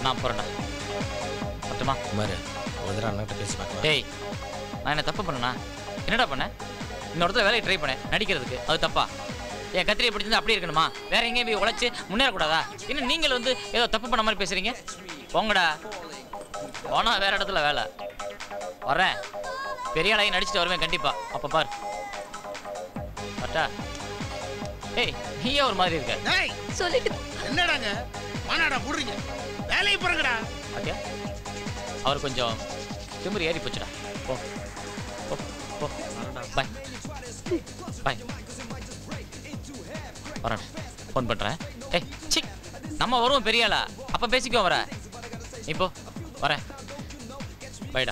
நான் போறேன்டா மட்டுமா குமார் ஒரு தடவை அண்ணாட்ட பேசி பார்க்கலாம் டேய் நான் என்ன தப்பு பண்ணனா என்னடா பண்ணேன் இன்னொரு இடத்துல வேலையை ட்ரை பண்ணேன் நடிக்கிறதுக்கு அது தப்பா என் கத்திரியை பிடிச்சிருந்தா அப்படியே இருக்கணுமா வேற எங்கேயும் போய் உழைச்சு முன்னேறக்கூடாதா இன்னும் நீங்கள் வந்து ஏதோ தப்பு பண்ண மாதிரி பேசுறீங்க போங்கடா போனா வேற இடத்துல வேலை வரேன் பெரிய ஆளாகி நடிச்சுட்டு வருவேன் கண்டிப்பா அப்ப பார் பட்டா ஏய் நீயே ஒரு மாதிரி இருக்க டேய் சொல்லிட்டு என்னடாங்க மானாடா புடுறீங்க வேலையை பாருங்கடா ஓகே அவர் கொஞ்சம் திமிரு ஏறி போச்சுடா போ போ போ பாய் பாய் வரேன் ஃபோன் பண்ணுறேன் ஏய் சி நம்ம வருவோம் பெரிய ஆளா அப்போ பேசிக்கோ வர நீ போ வரேன் பைடா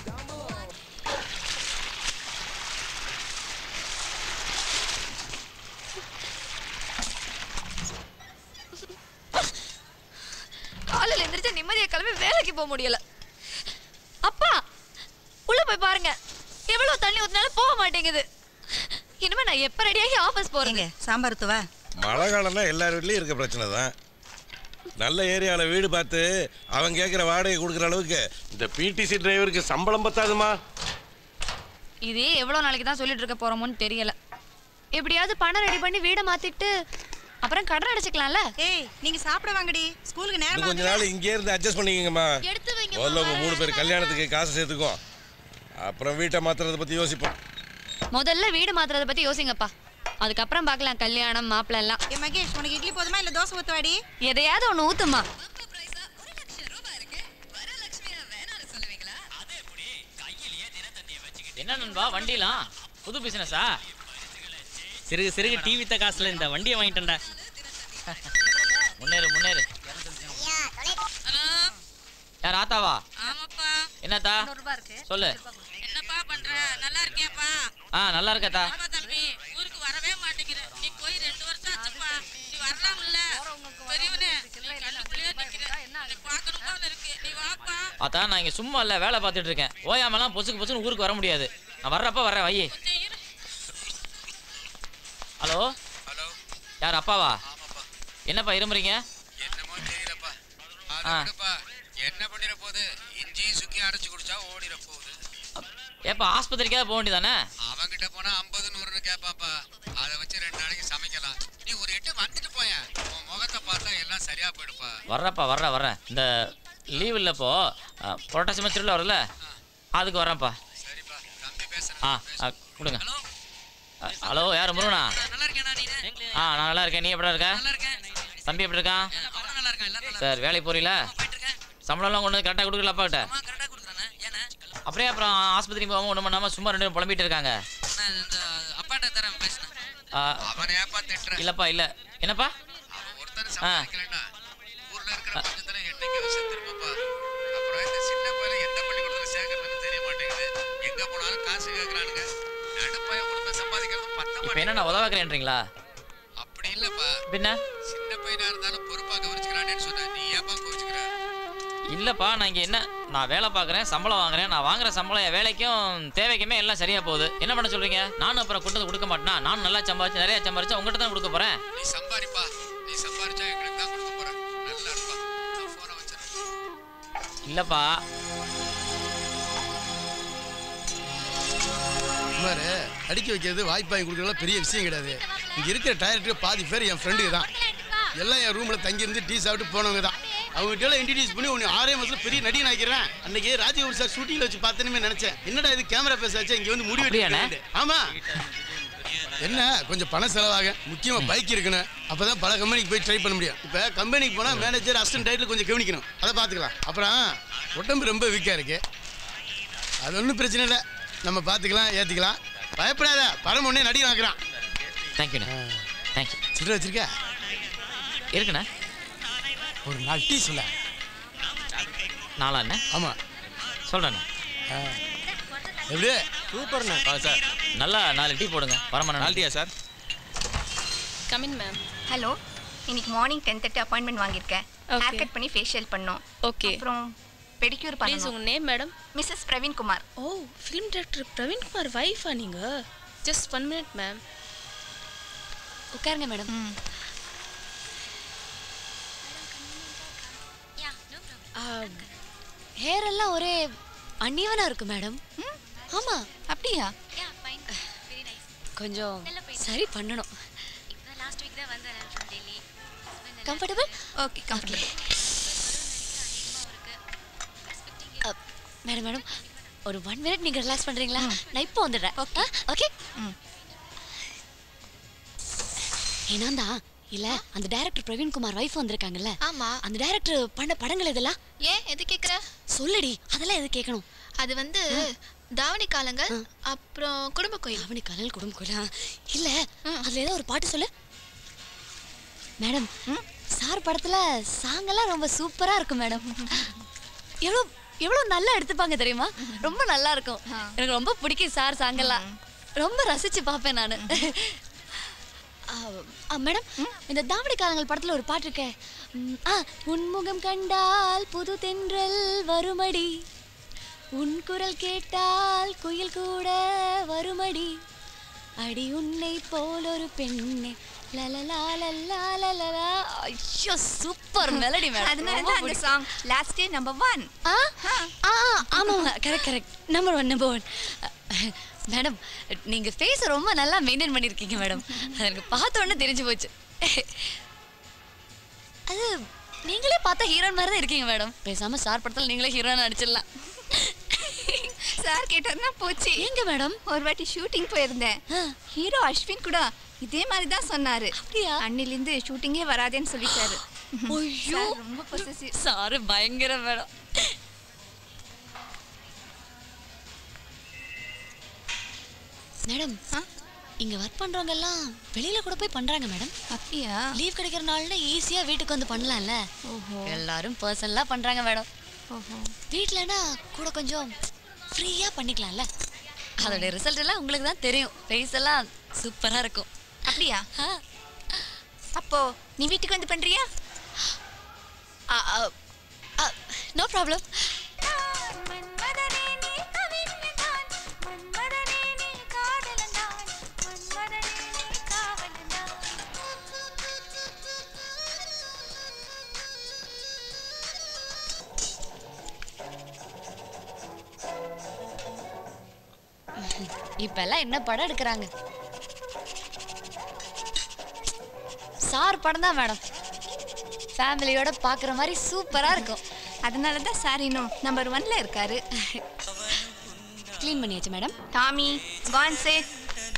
காலையில எந்திரிச்சு நிம்மதியா கிளம்பி வேலைக்கு போக முடியல அப்பா உள்ள போய் பாருங்க எவ்வளவு தண்ணி ஊத்தினாலும் போக மாட்டேங்குது இனிமே நான் எப்ப ரெடியாகி ஆபீஸ் போறேங்க சாம்பார் துவா மழை காலம்னா எல்லார் வீட்லேயும் இருக்க பிரச்சனை தான் நல்ல ஏரியாவில் வீடு பார்த்து அவன் கேட்குற வாடகை கொடுக்குற அளவுக்கு இந்த பிடிசி டிரைவருக்கு சம்பளம் பத்தாதுமா இதே எவ்வளவு நாளைக்கு தான் சொல்லிட்டு இருக்க போறோமோன்னு தெரியல எப்படியாவது பணம் ரெடி பண்ணி வீடை மாத்திட்டு அப்புறம் கடன் அடைச்சுக்கலாம்ல ஏய் நீங்க சாப்பிட வாங்கடி ஸ்கூலுக்கு இன்னும் நேரம் கொஞ்ச நாள் இங்கே இருந்து அட்ஜஸ்ட் பண்ணிக்கங்கம்மா எடுத்து வைங்க முதல்ல உங்கள் மூணு பேர் கல்யாணத்துக்கு காசு சேர்த்துக்கோ அப்புறம் வீட்டை மாத்துறதை பற்றி யோசிப்போம் முதல்ல வீடு மாத்துறத பத்தி யோசிங்கப்பா அதுக்கப்புறம் பார்க்கலாம் கல்யாணம் மாப்பிள்ளை எல்லாம் ஏ மகேஷ் உனக்கு இட்லி போதுமா இல்ல தோசை ஊத்துவாடி எதையாவது ஒண்ணு ஊத்துமா என்ன நண்பா வண்டிலாம் புது பிசினஸா சிறுகு சிறுகு டிவி வித்த காசுல இந்த வண்டியை வாங்கிட்டேன்டா முன்னேறு முன்னேறு யார் ஆத்தாவா ஆமாப்பா என்னத்தா சொல்லு என்னப்பா பண்ற நல்லா இருக்கியாப்பா ஆ நல்லா இருக்கத்தா ஆமா தம்பி ஊருக்கு வரவே மாட்டேங்கிற நீ போய் ரெண்டு வருஷம் ஆச்சுப்பா நீ வரலாம்ல பெரியவனே நீ கண்ணுக்குள்ளேயே நிக்கிற நீ பார்க்கணும் போல இருக்கு நீ வாப்பா ஆத்தா நான் இங்க சும்மா இல்ல வேலை பார்த்துட்டு இருக்கேன் ஓயாமலாம் பொசுக்கு பொசுக்கு ஊருக்கு வர முடியாது நான் வர்றப்ப வர்றேன் வை கொஞ்சம் இரு ஹலோ ஹலோ யார் அப்பாவா ஆமாப்பா என்னப்பா இருமுறீங்க என்னமோ தெரியலப்பா ஆ. அதை விடுப்பா என்ன பண்ணிட போகுது இஞ்சியும் சுக்கி அடைச்சு குடிச்சா ஓடிட போகுது ஏப்பா ஆஸ்பத்திரிக்காவது போக வேண்டியதானே அவன்கிட்ட போனா ஐம்பது நூறுன்னு கேட்பாப்பா அதை வச்சு ரெண்டு நாளைக்கு சமைக்கலாம் நீ ஒரு எட்டு வந்துட்டு போயேன் உன் முகத்தை பார்த்தா எல்லாம் சரியா போயிடுப்பா வர்றப்பா வர்றேன் வர்றேன் இந்த லீவ் இல்லைப்போ புரட்டாசி மச்சிரில் வரும்ல அதுக்கு வரேன்ப்பா சரிப்பா தம்பி ஆ பேசுறேன் ஆ, கொடுங்க ஹலோ அ, ஹலோ யார் முருகனா நல்லா இருக்கேனா நீ ஆ நான் நல்லா இருக்கேன் நீ எப்படி இருக்க நல்லா இருக்கேன் தம்பி எப்படி இருக்கான் அவனும் நல்லா இருக்கான் எல்லாரும் நல்லா சார் வேலைக்கு போறீங்களா போயிட்டு இருக்கேன் சம்பளம்லாம் கொண்டு வந்து கரெக்டாக கொடுக்கல அப்பா கிட்ட அம்மா கரெக்டாக கொடுக்குறானே ஏன்னா அப்படியே அப்புறம் ஆஸ்பத்திரிக்கு போகாமல் ஒன்றும் பண்ணாமல் சும்மா ரெண்டு பேரும் புலம்பிட்டு இருக்காங்க நான் இந்த அப்பாட்ட தரேன் பேசுறேன் ஆ, அவனை ஏப்பா திட்டுற இல்லைப்பா இல்லை என்னப்பா அவன் ஒருத்தனை சம்பாதிக்கலன்னா ஊர்ல இருக்கிற பஞ்சத்துல என்னைக்கு செத்துருப்பா அப்புறம் இந்த சின்ன பையல எந்த பள்ளிக்கூடத்துல சேர்க்கறதுன்னு தெரிய மாட்டேங்குது எங்க போனாலும் காசு கேக்குறானுங்க நடுப்பையன் ஒருத்தன் சம்பாதிக்கிறது பத்த இப்போ மாட்டேங்குது என்ன நான் உதவாக்குறேன்றீங்களா அப்படி இல்லப்பா பின்ன சின்ன பையனா இருந்தாலும் பொறுப்பா கவனிச்சுக்கிறானேன்னு சொன்ன நீ ஏப்பா கோச்சுக்கிற இல்லைப்பா நான் இங்கே என்ன நான் வேலை பார்க்குறேன் சம்பளம் வாங்குறேன் நான் வாங்குற சம்பளம் என் வேலைக்கும் தேவைக்குமே எல்லாம் சரியாக போகுது என்ன பண்ண சொல்கிறீங்க நானும் அப்புறம் கொண்டு வந்து கொடுக்க மாட்டேனா நானும் நல்லா சம்பாதிச்சு நிறைய சம்பாதிச்சு உங்கள்கிட்ட தான் கொடுக்க போகிறேன் நீ சம்பாதிப்பா நீ சம்பாதிச்சா எங்களுக்கு தான் கொடுக்க போற நல்லா இருப்பா நான் போனை வச்சிடறேன் இல்லைப்பா குமார் அடிக்க வைக்கிறது வாய்ப்பு வாங்கி கொடுக்கறதுலாம் பெரிய விஷயம் கிடையாது இங்க இருக்கிற டைரக்டர் பாதி பேர் என் ஃப்ரெண்டுக்கு தான் எல்லாம் என் ரூம்ல தங்கி இருந்து டீ சாப்பிட்டு போனவங்க தான் அவங்ககிட்ட எல்லாம் இன்ட்ரடியூஸ் பண்ணி உன்னை ஆறே மாசத்துல பெரிய நடிகன் ஆக்கிறேன் அன்னைக்கு ராஜீவ் சார் ஷூட்டிங்ல வச்சு பார்த்தேன்னு நினைச்சேன் என்னடா இது கேமரா பேசாச்சு இங்க வந்து முடி அப்படியாண்ணே? வெட்டி ஆமா என்ன கொஞ்சம் பணம் செலவாக முக்கியமா பைக் இருக்கணும் அப்பதான் பல கம்பெனிக்கு போய் ட்ரை பண்ண முடியும் இப்ப கம்பெனிக்கு போனா மேனேஜர் அசிஸ்டன்ட் டைட்டில் கொஞ்சம் கவனிக்கணும் அதை பார்த்துக்கலாம் அப்புறம் உடம்பு ரொம்ப வீக்கா இருக்கு அது ஒன்றும் பிரச்சனை இல்லை நம்ம பார்த்துக்கலாம் ஏற்றிக்கலாம் பயப்படாத படம் ஒன்றே நடிகன் ஆக்குறான் தேங்க்யூண்ணே தேங்க்யூ சில்லறை வச்சிருக்க இருக்குண்ணே ஒரு நாள் டீ சொல்ல நாளாண்ணே ஆமாம் சொல்கிறேண்ணே எப்படி சூப்பர்ண்ணா சார் நல்லா நாலு டீ போடுங்க வரமான நாலு டீயா சார் கமின் மேம் ஹலோ இன்னைக்கு மார்னிங் டென் தேர்ட்டி அப்பாயின்மெண்ட் வாங்கியிருக்கேன் Okay. ஹேர் கட் பண்ணி ஃபேஷியல் பண்ணோம் ஓகே அப்புறம் பெடிக்யூர் ப்ளீஸ் பண்ணணும் உங்கள் name madam Mrs Praveen Kumar oh film director Praveenkumar ஒய்ஃபா நீங்கள் ஜஸ்ட் ஒன் மினிட் மேம் உட்காருங்க மேடம் ஹேர் எல்லாம் ஒரே அன்னியவனா இருக்கு மேடம் ஆமா அப்படியா கொஞ்சம் சரி பண்ணணும் comfortable okay comfortable madam madam ஒரு ஒன் மினிட் நீங்க ரிலாக்ஸ் பண்றீங்களா நான் இப்போ வந்துடுறேன் ஓகே ஓகே ம். ஏன்னா இல்ல அந்த டைரக்டர் பிரவீன்குமார் வைஃப் வந்திருக்காங்கல்ல ஆமா அந்த டைரக்டர் பண்ண படங்கள் இதெல்லாம் ஏன் எது கேக்குற சொல்லுடி அதெல்லாம் எது கேட்கணும் அது வந்து தாவணி காலங்கள் அப்புறம் குடும்ப கோயில் அவனி கலல் குடும்ப கோயிலா இல்ல அதுல ஏதோ ஒரு பாட்டு சொல்லு மேடம் சார் படத்துல சாங்கெல்லாம் ரொம்ப சூப்பரா இருக்கும் மேடம் எவ்வளோ எவ்வளோ நல்லா எடுத்துப்பாங்க தெரியுமா ரொம்ப நல்லா இருக்கும் எனக்கு ரொம்ப பிடிக்கும் சார் சாங்கெல்லாம் ரொம்ப ரசிச்சு பார்ப்பேன் நான் மேடம் இந்த தாவணி காலங்கள் படத்துல ஒரு பாட்டு இருக்கே ம், ஆ உன்முகம் கண்டால் புது தென்றல் வருமடி உன் குரல் கேட்டால் குயில் கூட வருமடி அடி உன்னை போல் ஒரு பெண்ணே லலலா லலலா லலலா ஐயோ சூப்பர் மெலடி மேடம் அதனால தான் அந்த song last day number one ஆ ஆ ஆமாங்க correct correct number one number one madam நீங்க ஃபேஸை ரொம்ப நல்லா மெயின்டைன் பண்ணியிருக்கீங்க மேடம் அது எனக்கு பார்த்த உடனே தெரிஞ்சு போச்சு அது நீங்களே பார்த்தா ஹீரோயின் மாதிரி தான் இருக்கீங்க மேடம் பேசாம சார் படத்தில் நீங்களே ஹீரோயின் நடிச்சிடலாம் சார் கேட்டார்னா போச்சு எங்க மேடம் ஒரு வாட்டி ஷூட்டிங் போயிருந்தேன் ஹீரோ அஸ்வின் கூட இதே மாதிரி தான் சொன்னாரு அப்படியா? அன்னிலிருந்து ஷூட்டிங்கே வராதேன்னு சொல்லிட்டாரு ஐயோ Sir ரொம்ப பொசசிவ் சாரு பயங்கர மேடம் மேடம் இங்க ஒர்க் பண்றவங்க எல்லாம் வெளியில கூட போய் பண்றாங்க மேடம் அப்படியா லீவ் கிடைக்கிற நாள்ல ஈஸியா வீட்டுக்கு வந்து பண்ணலாம்ல ஓஹோ எல்லாரும் பர்சனலா பண்றாங்க மேடம் ஓஹோ வீட்லனா கூட கொஞ்சம் ஃப்ரீயா பண்ணிக்கலாம்ல அதோட ரிசல்ட் எல்லாம் உங்களுக்கு தான் தெரியும் ஃபேஸ் எல்லாம் சூப்பரா இருக்கும் அப்படியா அப்போ நீ வீட்டுக்கு வந்து பண்றியா நோ ப்ராப்ளம் இப்பெல்லாம் என்ன படம் எடுக்கிறாங்க சார் படம் தான் மேடம் ஃபேமிலியோட பார்க்குற மாதிரி சூப்பரா இருக்கும் அதனால தான் சார் இன்னும் நம்பர் ஒன்ல இருக்காரு க்ளீன் பண்ணியாச்சு மேடம் டாமி கான் சேட்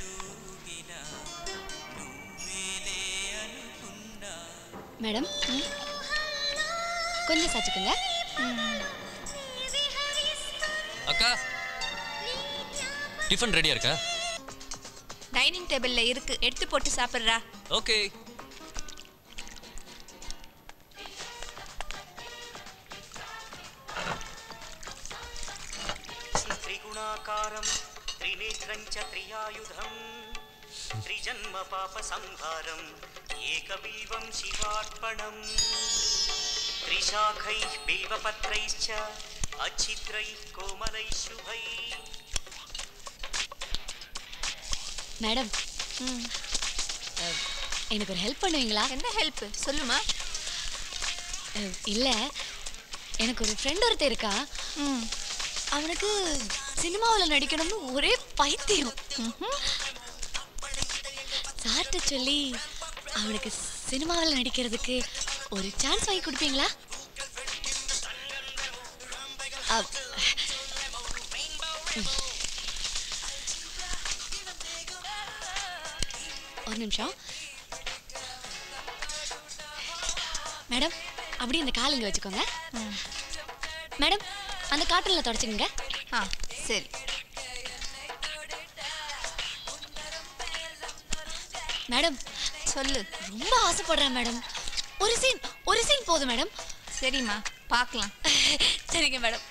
மேடம் கொஞ்சம் சாச்சுக்குங்க அக்கா டிஃபன் ரெடியா இருக்கா டைனிங் டேபிள்ல இருக்கு எடுத்து போட்டு சாப்பிடுறா ஓகே त्रिगुणाकारं त्रिनेत्रं च त्रियायुधं त्रिजन्म पापसंहारम् एकबिल्वं शिवार्पणम् त्रिशाखैः बिल्वपत्रैश्च अच्छिद्रैः कोमलैः शुभैः மேடம் எனக்கு ஒரு ஹெல்ப் பண்ணுவீங்களா என்ன ஹெல்ப் சொல்லுமா அஹ், இல்ல எனக்கு ஒரு ஃப்ரெண்ட் ஒருத்தர் இருக்கா ம் அவனுக்கு சினிமாவில் நடிக்கணும்னு ஒரே பைத்தியம் சார்ட்ட சொல்லி அவனுக்கு சினிமாவில் நடிக்கிறதுக்கு ஒரு சான்ஸ் வாங்கி கொடுப்பீங்களா அப்- ம். ஒரு நிமிஷம் மேடம் அப்படியே இந்த கால் இங்க வச்சுக்கோங்க மேடம் அந்த காட்டனில் தொடச்சிக்கோங்க ஆ சரி மேடம் சொல்லு ரொம்ப ஆசைப்படுறேன் மேடம் ஒரு சீன் ஒரு சீன் போதும் மேடம் சரிம்மா பார்க்கலாம் சரிங்க மேடம்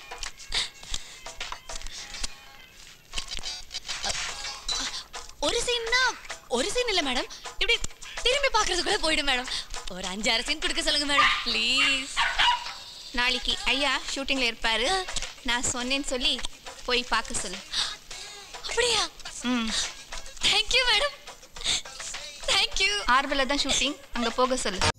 ஒரு சீன்னா ஒரு சீன் இல்லை மேடம் இப்படி திரும்பி பார்க்கறதுக்குள்ள போயிடும் மேடம் ஒரு அஞ்சாறு சீன் கொடுக்க சொல்லுங்க மேடம் ப்ளீஸ் நாளைக்கு ஐயா ஷூட்டிங்ல இருப்பாரு நான் சொன்னேன்னு சொல்லி போய் பார்க்க சொல்லு அப்படியா ம் தேங்க்யூ மேடம் தேங்க்யூ ஆர்வல தான் ஷூட்டிங் அங்க போக சொல்லு